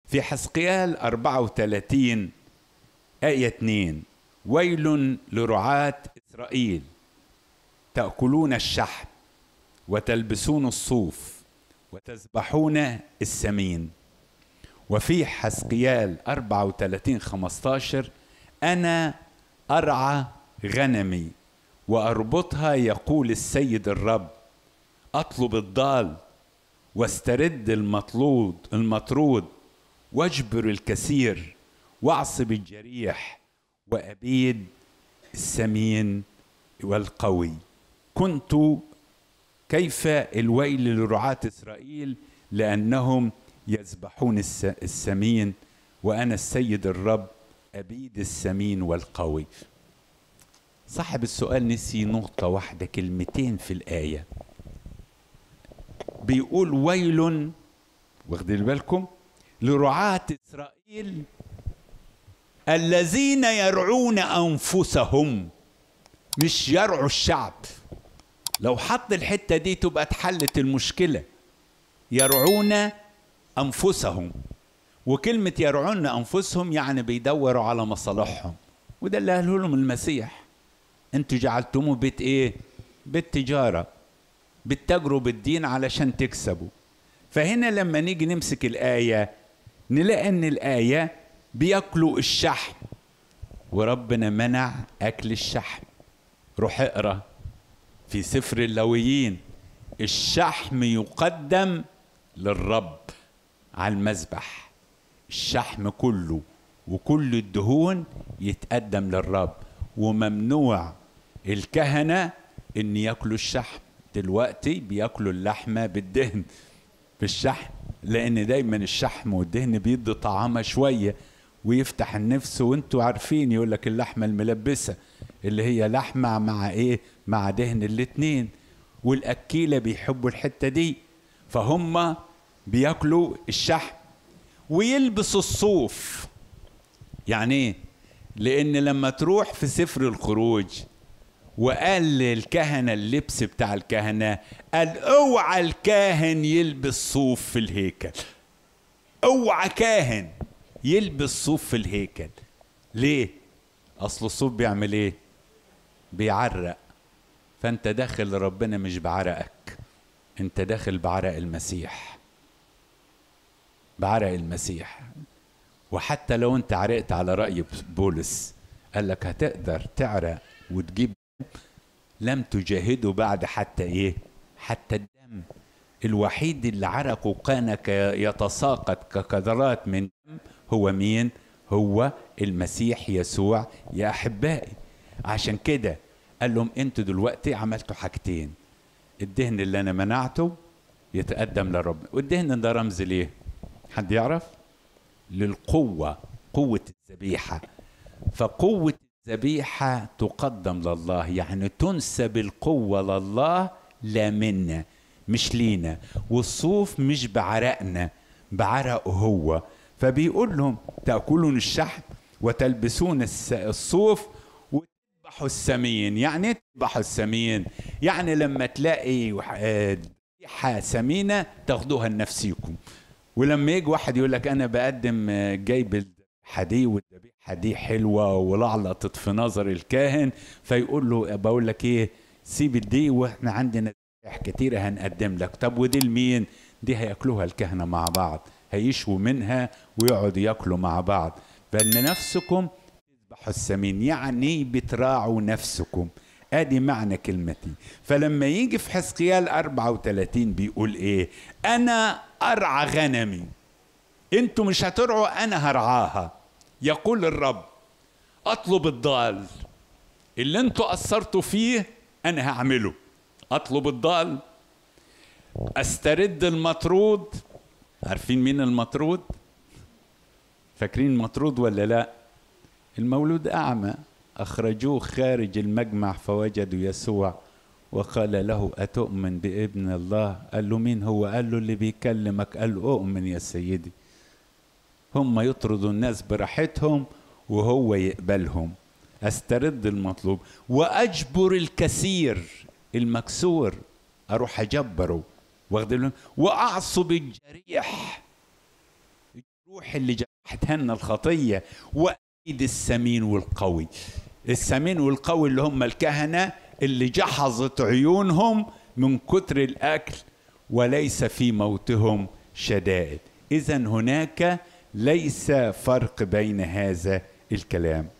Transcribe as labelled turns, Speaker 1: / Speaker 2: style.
Speaker 1: في حسقيال 34 آية 2 ويل لرعاة إسرائيل تأكلون الشحم وتلبسون الصوف وتذبحون السمين وفي حسقيال 34 15 أنا أرعى غنمي وأربطها يقول السيد الرب أطلب الضال واسترد المطلود المطرود واجبر الكثير واعصب الجريح وأبيد السمين والقوي كنت كيف الويل لرعاة إسرائيل لأنهم يذبحون السمين وأنا السيد الرب أبيد السمين والقوي صاحب السؤال نسي نقطة واحدة كلمتين في الآية بيقول ويل واخدين بالكم لرعاة إسرائيل الذين يرعون أنفسهم مش يرعوا الشعب لو حط الحتة دي تبقى اتحلت المشكلة يرعون أنفسهم وكلمة يرعون أنفسهم يعني بيدوروا على مصالحهم وده اللي قاله لهم المسيح انتوا جعلتموه بيت ايه بيت تجارة بتتاجروا بالدين علشان تكسبوا فهنا لما نيجي نمسك الآية نلاقي ان الآية بياكلوا الشحم وربنا منع أكل الشحم روح اقرأ في سفر اللويين الشحم يقدم للرب على المذبح الشحم كله وكل الدهون يتقدم للرب وممنوع الكهنة ان ياكلوا الشحم دلوقتي بياكلوا اللحمة بالدهن بالشحم لان دايما الشحم والدهن بيدي طعامة شوية ويفتح النفس وانتوا عارفين يقول لك اللحمة الملبسة اللي هي لحمة مع ايه مع دهن الاتنين والاكيلة بيحبوا الحتة دي فهم بياكلوا الشحم ويلبسوا الصوف يعني ايه لان لما تروح في سفر الخروج وقال للكهنة اللبس بتاع الكهنة قال اوعى الكاهن يلبس صوف في الهيكل اوعى كاهن يلبس صوف في الهيكل ليه اصل الصوف بيعمل ايه بيعرق فانت داخل لربنا مش بعرقك انت داخل بعرق المسيح بعرق المسيح وحتى لو انت عرقت على رأي بولس قال لك هتقدر تعرق وتجيب لم تجاهده بعد حتى ايه حتى الدم الوحيد اللي عرقه كان يتساقط كقدرات من دم هو مين هو المسيح يسوع يا احبائي عشان كده قال لهم انتوا دلوقتي عملتوا حاجتين الدهن اللي انا منعته يتقدم للرب والدهن ده رمز ليه حد يعرف للقوة قوة الذبيحة فقوة الذبيحة تقدم لله يعني تنسب القوة لله لا منا مش لينا والصوف مش بعرقنا بعرقه هو فبيقول لهم تأكلون الشحم وتلبسون الصوف وتذبحوا السمين يعني ايه تذبحوا السمين يعني لما تلاقي ذبيحة سمينة تاخدوها لنفسيكم ولما يجي واحد يقول لك انا بقدم جايب الذبيحه دي والذبيحه دي حلوه ولعلطت في نظر الكاهن فيقول له بقول لك ايه سيب دي واحنا عندنا ذبائح كتيره هنقدم لك طب ودي لمين؟ دي هياكلوها الكهنه مع بعض هيشوا منها ويقعدوا ياكلوا مع بعض فان نفسكم تذبحوا السمين يعني بتراعوا نفسكم ادي معنى كلمتي فلما يجي في حزقيال 34 بيقول ايه انا ارعى غنمي انتوا مش هترعوا انا هرعاها يقول الرب اطلب الضال اللي انتوا قصرتوا فيه انا هعمله اطلب الضال استرد المطرود عارفين مين المطرود فاكرين مطرود ولا لا المولود اعمى أخرجوه خارج المجمع فوجدوا يسوع وقال له أتؤمن بابن الله قال له مين هو قال له اللي بيكلمك قال له أؤمن يا سيدي هم يطردوا الناس براحتهم وهو يقبلهم استرد المطلوب واجبر الكثير المكسور اروح اجبره واخد واعصب الجريح الروح اللي جرحتها لنا الخطيه وايد السمين والقوي السمين والقوي اللي هم الكهنه اللي جحظت عيونهم من كتر الاكل وليس في موتهم شدائد اذا هناك ليس فرق بين هذا الكلام